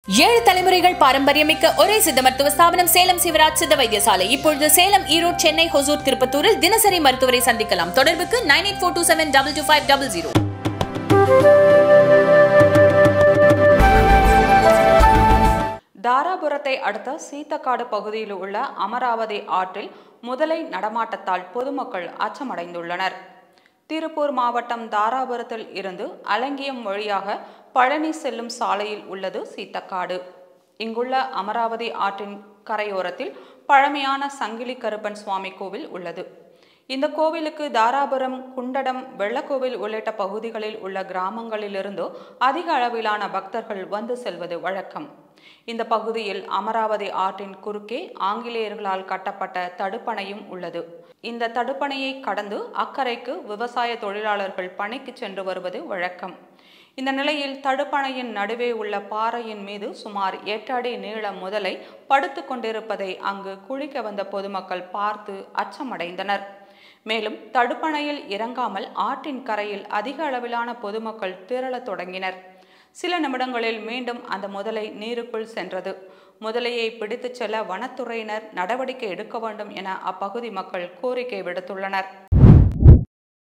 ஏழு தலைமுறைகள் பாரம்பரியமிக்க ஒரே சித்த மருத்துவ ஸ்தாபனம் சேலம் சிவராஜ் சித்த வைத்தியசாலை இப்பொழுது சேலம் ஈரோடு சென்னை ஹொசூர் திருப்பத்தூரில் தினசரி மருத்துவரை சந்திக்கலாம் தொடர்புக்கு nine eight four two seven double two five double zero தாராபுரத்தை அடுத்த சீத்தக்காடு பகுதியில் உள்ள அமராவதி ஆற்றில் முதலை நடமாட்டத்தால் பொதுமக்கள் அச்சமடைந்துள்ளனர் திருப்பூர் மாவட்டம் தாராபுரத்தில் இருந்து அலங்கியம் வழியாக பழனி செல்லும் சாலையில் உள்ளது சீத்தக்காடு இங்குள்ள அமராவதி ஆற்றின் கரையோரத்தில் பழமையான சங்கிலி கருப்பன் சுவாமி கோவில் உள்ளது இந்த கோவிலுக்கு தாராபுரம் குண்டடம் வெள்ளக்கோவில் உள்ளிட்ட பகுதிகளில் உள்ள கிராமங்களிலிருந்து அதிக அளவிலான பக்தர்கள் வந்து செல்வது வழக்கம் இந்த பகுதியில் அமராவதி ஆற்றின் குறுக்கே ஆங்கிலேயர்களால் கட்டப்பட்ட தடுப்பணையும் உள்ளது இந்த தடுப்பணையை கடந்து அக்கறைக்கு விவசாய தொழிலாளர்கள் பணிக்கு சென்று வருவது வழக்கம் இந்த நிலையில் தடுப்பணையின் நடுவே உள்ள பாறையின் மீது சுமார் எட்டு அடி நீள முதலை படுத்து கொண்டிருப்பதை அங்கு குளிக்க வந்த பொதுமக்கள் பார்த்து அச்சமடைந்தனர் மேலும் தடுப்பணையில் இறங்காமல் ஆற்றின் கரையில் அதிக அளவிலான பொதுமக்கள் திரளத் தொடங்கினர் சில நிமிடங்களில் மீண்டும் அந்த முதலை நீருக்குள் சென்றது முதலையை பிடித்துச் செல்ல வனத்துறையினர் நடவடிக்கை எடுக்க வேண்டும் என அப்பகுதி மக்கள் கோரிக்கை விடுத்துள்ளனர்